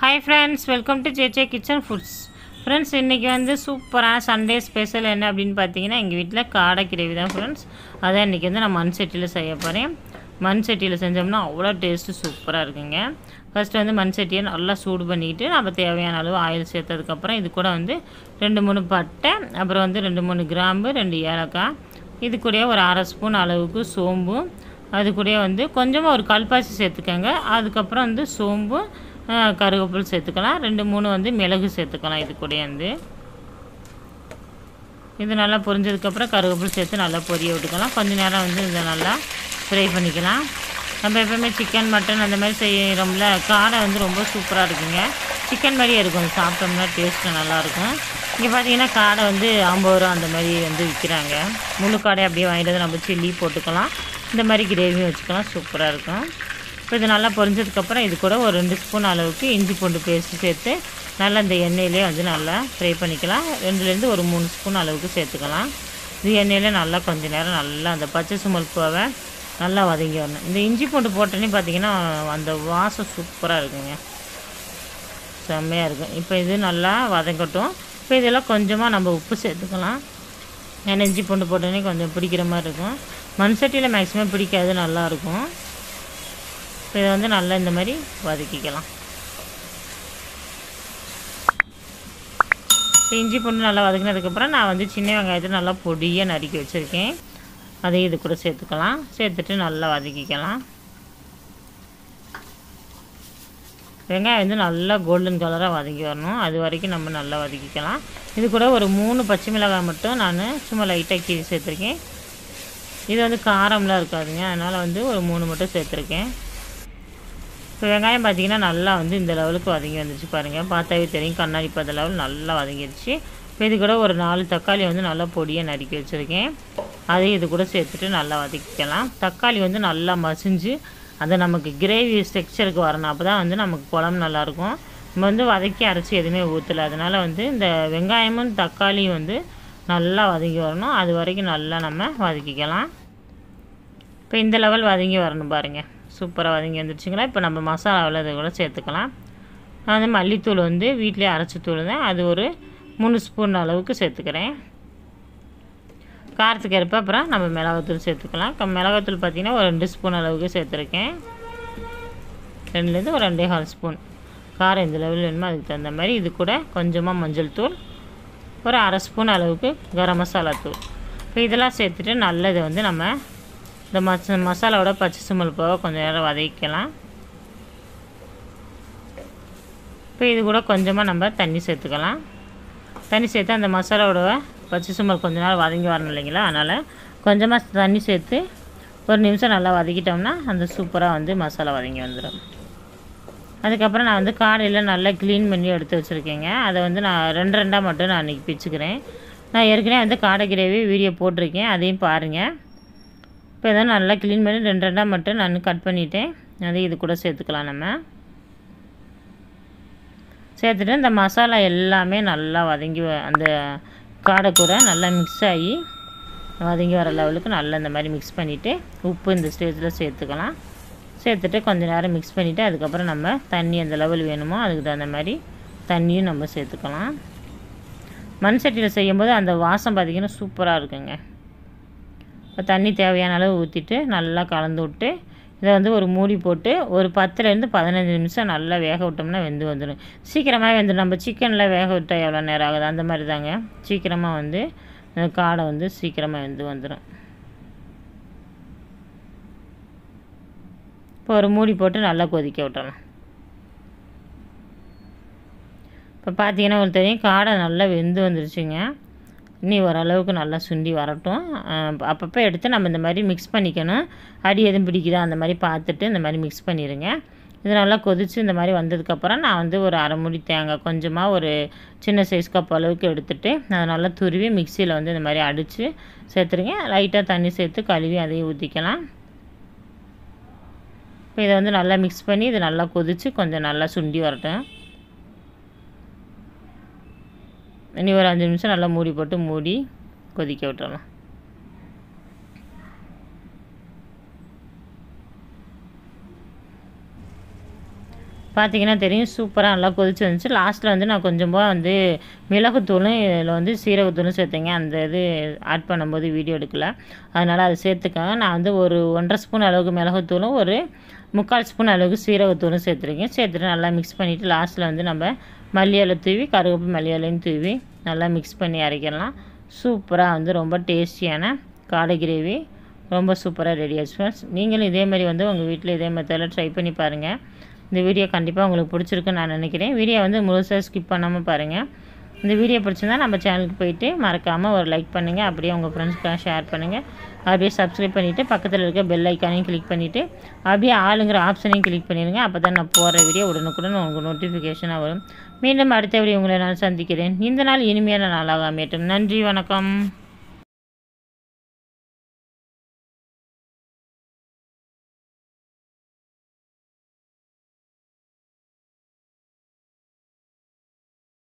hi friends welcome to JJ kitchen foods friends இன்றைக்கி வந்து சூப்பரான சண்டே ஸ்பெஷல் என்ன அப்படின்னு பார்த்தீங்கன்னா எங்கள் வீட்டில் காடை கிரேவி தான் ஃப்ரெண்ட்ஸ் அதான் இன்றைக்கி வந்து நான் மண் சட்டியில் செய்ய போகிறேன் மண் சட்டியில் செஞ்சோம்னா அவ்வளோ டேஸ்ட்டு சூப்பராக இருக்குங்க ஃபஸ்ட்டு வந்து மண் சட்டியை நல்லா சூடு பண்ணிக்கிட்டு நம்ம தேவையான அளவு ஆயில் சேர்த்ததுக்கப்புறம் இது கூட வந்து ரெண்டு மூணு பட்டை அப்புறம் வந்து ரெண்டு மூணு கிராம்பு ரெண்டு ஏலக்காய் இது கூடயே ஒரு அரை ஸ்பூன் அளவுக்கு சோம்பு அது கூடயே வந்து கொஞ்சமாக ஒரு கல்பாசி சேர்த்துக்கோங்க அதுக்கப்புறம் வந்து சோம்பு அஹ், கருவேப்பிலை சேர்த்துக்கலாம் ரெண்டு மூணு வந்து மிளகு சேர்த்துக்கலாம் இது கூடயே வந்து இது நல்லா பொரிஞ்சதுக்கப்புறம் கருவேப்பிலை சேர்த்து நல்லா பொரிய விட்டுக்கலாம் கொஞ்ச நேரம் வந்து இதை நல்லா ஃப்ரை பண்ணிக்கலாம் நம்ம எப்பவுமே சிக்கன் மட்டன் அந்த மாதிரி செய்கிறோம்ல காடை வந்து ரொம்ப சூப்பராக இருக்குங்க சிக்கன் மாதிரியே இருக்கும் அது சாப்பிட்டோம்னா டேஸ்ட்டு நல்லாயிருக்கும் இங்கே பார்த்தீங்கன்னா காடை வந்து ஐம்பது ரூபா அந்த மாதிரி வந்து விற்கிறாங்க முழு காடை அப்படியே வாங்கிட்டு வந்து நம்ம சில்லி போட்டுக்கலாம் இந்த மாதிரி கிரேவியும் வச்சுக்கலாம் சூப்பராக இருக்கும் இப்போ இது நல்லா பொரிஞ்சதுக்கப்புறம் இது கூட ஒரு ரெண்டு ஸ்பூன் அளவுக்கு இஞ்சி பூண்டு பேஸ்ட்டு சேர்த்து நல்லா இந்த எண்ணெயிலே வந்து நல்லா ஃப்ரை பண்ணிக்கலாம் ரெண்டுலேருந்து ஒரு மூணு ஸ்பூன் அளவுக்கு சேர்த்துக்கலாம் இது எண்ணெயிலே நல்லா கொஞ்ச நேரம் நல்லா அந்த பச்சை சுமல் போவை நல்லா வதங்கி வரணும் இந்த இஞ்சி பூண்டு போட்டோன்னே பார்த்தீங்கன்னா அந்த வாசம் சூப்பராக இருக்குங்க செம்மையாக இருக்கும் இப்போ இது நல்லா வதங்கட்டும் இப்போ இதெல்லாம் கொஞ்சமாக நம்ம உப்பு சேர்த்துக்கலாம் ஏன்னா இஞ்சி பூண்டு போட்டோன்னே கொஞ்சம் பிடிக்கிற மாதிரி இருக்கும் மண் சட்டியில் மேக்ஸிமம் பிடிக்காது நல்லாயிருக்கும் இப்போ இதை வந்து நல்லா இந்த மாதிரி வதக்கிக்கலாம் இப்போ இஞ்சி பூண்டு நல்லா வதக்கினதுக்கப்புறம் நான் வந்து சின்ன வெங்காயத்தை நல்லா பொடியாக நறுக்கி வச்சுருக்கேன் அதையும் இது கூட சேர்த்துக்கலாம் சேர்த்துட்டு நல்லா வதக்கிக்கலாம் வெங்காயம் வந்து நல்லா கோல்டன் கலராக வதக்கி வரணும் அது வரைக்கும் நம்ம நல்லா வதக்கிக்கலாம் இது கூட ஒரு மூணு பச்சை மிளகாய் மட்டும் நான் சும்மா லைட்டாக கீரி சேர்த்துருக்கேன் இது வந்து காரம்லாம் இருக்காதுங்க அதனால் வந்து ஒரு மூணு மட்டும் சேர்த்துருக்கேன் இப்போ வெங்காயம் பார்த்தீங்கன்னா நல்லா வந்து இந்த லெவலுக்கு வதங்கி வந்துருச்சு பாருங்கள் பார்த்தாவே தெரியும் கண்ணாடி பார்த்த லெவல் நல்லா வதங்கிருச்சு இப்போ இது கூட ஒரு நாலு தக்காளி வந்து நல்லா பொடியாக நறுக்கி வச்சுருக்கேன் அதையும் இது கூட சேர்த்துட்டு நல்லா வதக்கிக்கலாம் தக்காளி வந்து நல்லா மசிஞ்சு அது நமக்கு கிரேவி ஸ்ட்ரக்சருக்கு வரணும் அப்போ தான் வந்து நமக்கு குழம்பு நல்லாயிருக்கும் நம்ம வந்து வதக்கி அரைச்சி எதுவுமே ஊற்றல அதனால் வந்து இந்த வெங்காயமும் தக்காளியும் வந்து நல்லா வதங்கி வரணும் அது வரைக்கும் நல்லா நம்ம வதக்கிக்கலாம் இப்போ இந்த லெவல் வதங்கி வரணும் பாருங்கள் சூப்பராக வதங்கி வந்துருச்சுங்களா இப்போ நம்ம மசாலாவில் இதை கூட சேர்த்துக்கலாம் நான் வந்து மல்லித்தூள் வந்து வீட்டிலே அரைச்ச தூள் தான் அது ஒரு மூணு ஸ்பூன் அளவுக்கு சேர்த்துக்கிறேன் காரத்துக்கு ஏற்ப அப்புறம் நம்ம மிளகாத்தூள் சேர்த்துக்கலாம் இப்போ மிளகாத்தூள் பார்த்திங்கன்னா ஒரு ரெண்டு ஸ்பூன் அளவுக்கு சேர்த்துருக்கேன் ரெண்டுலேருந்து ஒரு ரெண்டே கால் ஸ்பூன் காரம் எந்த லெவலில் வேணுமோ அதுக்கு தகுந்த மாதிரி இது கூட கொஞ்சமாக மஞ்சள் தூள் ஒரு அரை ஸ்பூன் அளவுக்கு கரம் மசாலா தூள் இப்போ இதெல்லாம் சேர்த்துட்டு நல்ல இதை வந்து நம்ம இந்த மச மசாலாவோட பச்சை சுமல் போக கொஞ்சம் நேரம் வதக்கிக்கலாம் இப்போ இது கூட கொஞ்சமாக நம்ம தண்ணி சேர்த்துக்கலாம் தண்ணி சேர்த்து அந்த மசாலாவோட பச்சை சுமல் கொஞ்ச நேரம் வதங்கி வரணும் இல்லைங்களா அதனால் கொஞ்சமாக தண்ணி சேர்த்து ஒரு நிமிஷம் நல்லா வதக்கிட்டோம்னா அந்த சூப்பராக வந்து மசாலா வதங்கி வந்துடும் அதுக்கப்புறம் நான் வந்து காடையில் நல்லா க்ளீன் பண்ணி எடுத்து வச்சுருக்கேங்க அதை வந்து நான் ரெண்டு ரெண்டாக மட்டும் நான் அன்றைக்கி பிச்சுக்கிறேன் நான் ஏற்கனவே வந்து காடை கிரேவி வீடியோ போட்டிருக்கேன் அதையும் பாருங்கள் இப்போ இதை நல்லா க்ளீன் பண்ணி ரெண்டு ரெண்டாக மட்டும் நான் கட் பண்ணிவிட்டேன் அதையும் இது கூட சேர்த்துக்கலாம் நம்ம சேர்த்துட்டு இந்த மசாலா எல்லாமே நல்லா வதங்கி வ- அந்த காடை கூட நல்லா மிக்ஸ் ஆகி வதங்கி வர லெவலுக்கு நல்லா இந்த மாதிரி மிக்ஸ் பண்ணிவிட்டு உப்பு இந்த ஸ்டேஜில் சேர்த்துக்கலாம் சேர்த்துட்டு கொஞ்ச நேரம் மிக்ஸ் பண்ணிவிட்டு அதுக்கப்புறம் நம்ம தண்ணி எந்த லெவல் வேணுமோ அதுக்கு தகுந்த மாதிரி தண்ணியும் நம்ம சேர்த்துக்கலாம் மண் சட்டியில் செய்யும்போது அந்த வாசம் பார்த்திங்கன்னா சூப்பராக இருக்குங்க இப்போ தண்ணி தேவையான அளவு ஊற்றிட்டு நல்லா கலந்து விட்டு இதை வந்து ஒரு மூடி போட்டு ஒரு பத்துலேருந்து பதினஞ்சு நிமிஷம் நல்லா வேக விட்டோம்னா வெந்து வந்துடும் சீக்கிரமாக வெந்துடும் நம்ம சிக்கனில் வேக விட்டால் எவ்வளோ நேரம் ஆகுது அந்த மாதிரி தாங்க சீக்கிரமாக வந்து அஹ், காடை வந்து சீக்கிரமாக வெந்து வந்துடும் இப்போ ஒரு மூடி போட்டு நல்லா கொதிக்க விட்டுறலாம் இப்போ பார்த்தீங்கன்னா உங்களுக்கு தெரியும் காடை நல்லா வெந்து வந்துருச்சுங்க இனி ஓரளவுக்கு நல்லா சுண்டி வரட்டும் அஹ் அப்பப்போ எடுத்து நம்ம இந்த மாதிரி மிக்ஸ் பண்ணிக்கணும் அடி எதுவும் பிடிக்குதா அந்த மாதிரி பார்த்துட்டு இந்த மாதிரி மிக்ஸ் பண்ணிடுங்க இது நல்லா கொதித்து இந்த மாதிரி வந்ததுக்கப்புறம் நான் வந்து ஒரு அரை முடி தேங்காய் கொஞ்சமாக ஒரு சின்ன சைஸ் கப் அளவுக்கு எடுத்துட்டு அதை நல்லா துருவி மிக்சியில் வந்து இந்த மாதிரி அடித்து சேர்த்துருங்க லைட்டாக தண்ணி சேர்த்து கழுவி அதையும் ஊற்றிக்கலாம் இப்போ இதை வந்து நல்லா மிக்ஸ் பண்ணி இது நல்லா கொதித்து கொஞ்சம் நல்லா சுண்டி வரட்டும் இனி ஒரு அஞ்சு நிமிஷம் நல்லா மூடி போட்டு மூடி கொதிக்க விட்டுறலாம் பார்த்தீங்கன்னா தெரியும் சூப்பராக நல்லா கொதிச்சு வந்துச்சு லாஸ்ட்டில் வந்து நான் கொஞ்சமாக வந்து மிளகுத்தூளும் இதில் வந்து சீரகத்தூளும் சேர்த்தேங்க அந்த இது ஆட் பண்ணும்போது வீடியோ எடுக்கல அதனால் அதை சேர்த்துக்காங்க நான் வந்து ஒரு ஒன்றரை ஸ்பூன் அளவுக்கு மிளகுத்தூளும் ஒரு முக்கால் ஸ்பூன் அளவுக்கு சீரகத்தூளும் சேர்த்துருக்கேன் சேர்த்துட்டு நல்லா மிக்ஸ் பண்ணிவிட்டு லாஸ்ட்டில் வந்து நம்ம மல்லி இலை தூவி கருவேப்பிலை மல்லி இலையும் தூவி நல்லா மிக்ஸ் பண்ணி அரைக்கலாம் சூப்பராக வந்து ரொம்ப டேஸ்டியான காடை கிரேவி ரொம்ப சூப்பராக ரெடி ஆச்சு ஃப்ரெண்ட்ஸ் நீங்களும் இதே மாதிரி வந்து உங்கள் வீட்டில் இதே மெத்தடில் ட்ரை பண்ணி பாருங்கள் இந்த வீடியோ கண்டிப்பாக உங்களுக்கு பிடிச்சிருக்குன்னு நான் நினைக்கிறேன் வீடியோ வந்து முழுசாக ஸ்கிப் பண்ணாமல் பாருங்கள் இந்த வீடியோ பிடிச்சிருந்தா நம்ம சேனலுக்கு போயிட்டு மறக்காமல் ஒரு லைக் பண்ணுங்கள் அப்படியே உங்கள் ஃப்ரெண்ட்ஸ்க்காக ஷேர் பண்ணுங்கள் அப்படியே சப்ஸ்கிரைப் பண்ணிவிட்டு பக்கத்தில் இருக்க பெல் ஐக்கானையும் கிளிக் பண்ணிவிட்டு அப்படியே ஆளுங்கிற ஆப்ஷனையும் கிளிக் பண்ணிடுங்க அப்போ தான் நான் போடுற வீடியோ உடனுக்குடன் உங்களுக்கு நோட்டிஃபிகேஷனாக வரும் மீண்டும் அடுத்த வீடியோ உங்களை நான் சந்திக்கிறேன் இந்த நாள் இனிமையான நாளாக அமையட்டும் நன்றி வணக்கம்